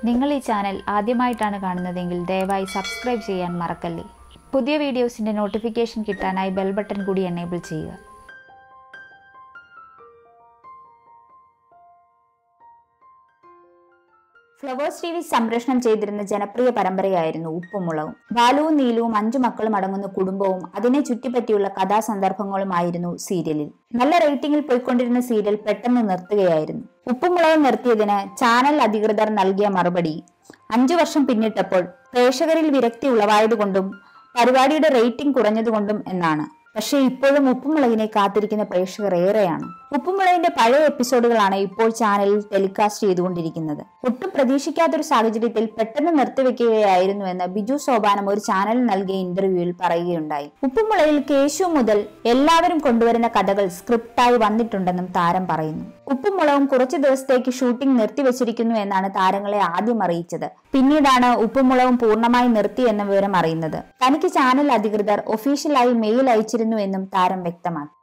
നിങ്ങൾ ഈ ചാനൽ ആദ്യമായിട്ടാണ് കാണുന്നതെങ്കിൽ ദയവായി സബ്സ്ക്രൈബ് ചെയ്യാൻ മറക്കല്ലേ പുതിയ വീഡിയോസിൻ്റെ നോട്ടിഫിക്കേഷൻ കിട്ടാനായി ബെൽ ബട്ടൺ കൂടി എനേബിൾ ചെയ്യുക ഫ്ലവേഴ്സ് ടി വി സംപ്രേഷണം ചെയ്തിരുന്ന ജനപ്രിയ പരമ്പരയായിരുന്നു ഉപ്പുമുളകും ബാലുവും നീലുവും അഞ്ചു മക്കളും അടങ്ങുന്ന കുടുംബവും അതിനെ ചുറ്റിപ്പറ്റിയുള്ള കഥാസന്ദർഭങ്ങളുമായിരുന്നു സീരിയലിൽ നല്ല റേറ്റിംഗിൽ പോയിക്കൊണ്ടിരുന്ന സീരിയൽ പെട്ടെന്ന് നിർത്തുകയായിരുന്നു ഉപ്പുമുളകും നിർത്തിയതിന് ചാനൽ അധികൃതർ നൽകിയ മറുപടി അഞ്ചു വർഷം പിന്നിട്ടപ്പോൾ പ്രേക്ഷകരിൽ വിരക്തി ഉളവായതുകൊണ്ടും പരിപാടിയുടെ റേറ്റിംഗ് കുറഞ്ഞതുകൊണ്ടും എന്നാണ് പക്ഷേ ഇപ്പോഴും ഉപ്പുമുളകിനെ കാത്തിരിക്കുന്ന പ്രേക്ഷകർ ഏറെയാണ് ഉപ്പുമുളകിന്റെ പഴയ എപ്പിസോഡുകളാണ് ഇപ്പോൾ ചാനലിൽ ടെലികാസ്റ്റ് ചെയ്തുകൊണ്ടിരിക്കുന്നത് ഒട്ടും പ്രതീക്ഷിക്കാത്തൊരു സാഹചര്യത്തിൽ പെട്ടെന്ന് നിർത്തിവെക്കുകയായിരുന്നു എന്ന് ബിജു സോപാനം ഒരു ചാനലിൽ നൽകിയ ഇന്റർവ്യൂവിൽ പറയുകയുണ്ടായി ഉപ്പുമുളകിൽ കേശു മുതൽ എല്ലാവരും കൊണ്ടുവരുന്ന കഥകൾ സ്ക്രിപ്റ്റായി വന്നിട്ടുണ്ടെന്നും താരം പറയുന്നു ഉപ്പുമുളകും കുറച്ചു ദിവസത്തേക്ക് ഷൂട്ടിംഗ് നിർത്തിവെച്ചിരിക്കുന്നു എന്നാണ് താരങ്ങളെ ആദ്യം അറിയിച്ചത് പിന്നീടാണ് ഉപ്പുമുളകും പൂർണ്ണമായി നിർത്തി എന്ന വിവരം അറിയുന്നത് തനിക്ക് ചാനൽ അധികൃതർ ഒഫീഷ്യലായി മെയിൽ അയച്ചിരുന്നു എന്നും താരം വ്യക്തമാക്കി